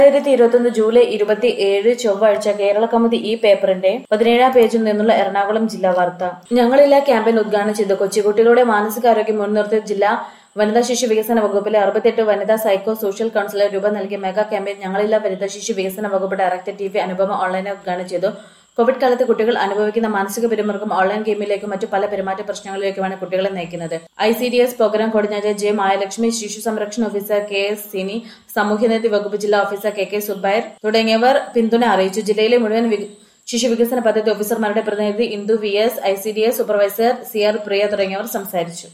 രണ്ടായിരത്തി ഇരുപത്തൊന്ന് ജൂലൈ ഇരുപത്തി ഏഴ് ചൊവ്വാഴ്ച കേരള കൗമുദി ഈ പേപ്പറിന്റെ പതിനേഴാം പേജിൽ നിന്നുള്ള എറണാകുളം ജില്ലാ വാർത്ത ഞങ്ങളില്ല ക്യാമ്പയിൻ ഉദ്ഘാടനം ചെയ്തു കൊച്ചുകുട്ടികളുടെ മാനസികാരോഗ്യം മുൻനിർത്തി ജില്ലാ വനിതാ ശിശു വികസന വകുപ്പിലെ അറുപത്തെട്ട് വനിതാ സൈക്കോ സോഷ്യൽ കൌൺസിലർ രൂപം നൽകിയ മെഗാ ക്യാമ്പയിൻ ഞങ്ങളില്ല വനിതാ ശിശു വികസന വകുപ്പ് ഡയറക്ടർ ടി വി അനുപമ ഓൺലൈനായി ഉദ്ഘാടനം ചെയ്തു കോവിഡ് കാലത്ത് കുട്ടികൾ അനുഭവിക്കുന്ന മാനസിക പിരിമുറുക്കം ഓൺലൈൻ ഗെയിമിലേക്കും മറ്റു പല പെരുമാറ്റ പ്രശ്നങ്ങളിലേക്കുമാണ് കുട്ടികളെ നയിക്കുന്നത് I C D S programme coordinator J Mayalakshmi ശിശു സംരക്ഷണ ഓഫീസർ കെ എസ് സിനി സാമൂഹ്യനീതി വകുപ്പ് ജില്ലാ ഓഫീസർ കെ കെ സുബൈർ തുടങ്ങിയവർ പിന്തുണ അറിയിച്ചു ജില്ലയിലെ മുഴുവൻ വി- ശിശു വികസന പദ്ധതി ഓഫീസർമാരുടെ പ്രതിനിധി Indu V S I C D S supervisor C R Priya തുടങ്ങിയവർ സംസാരിച്ചു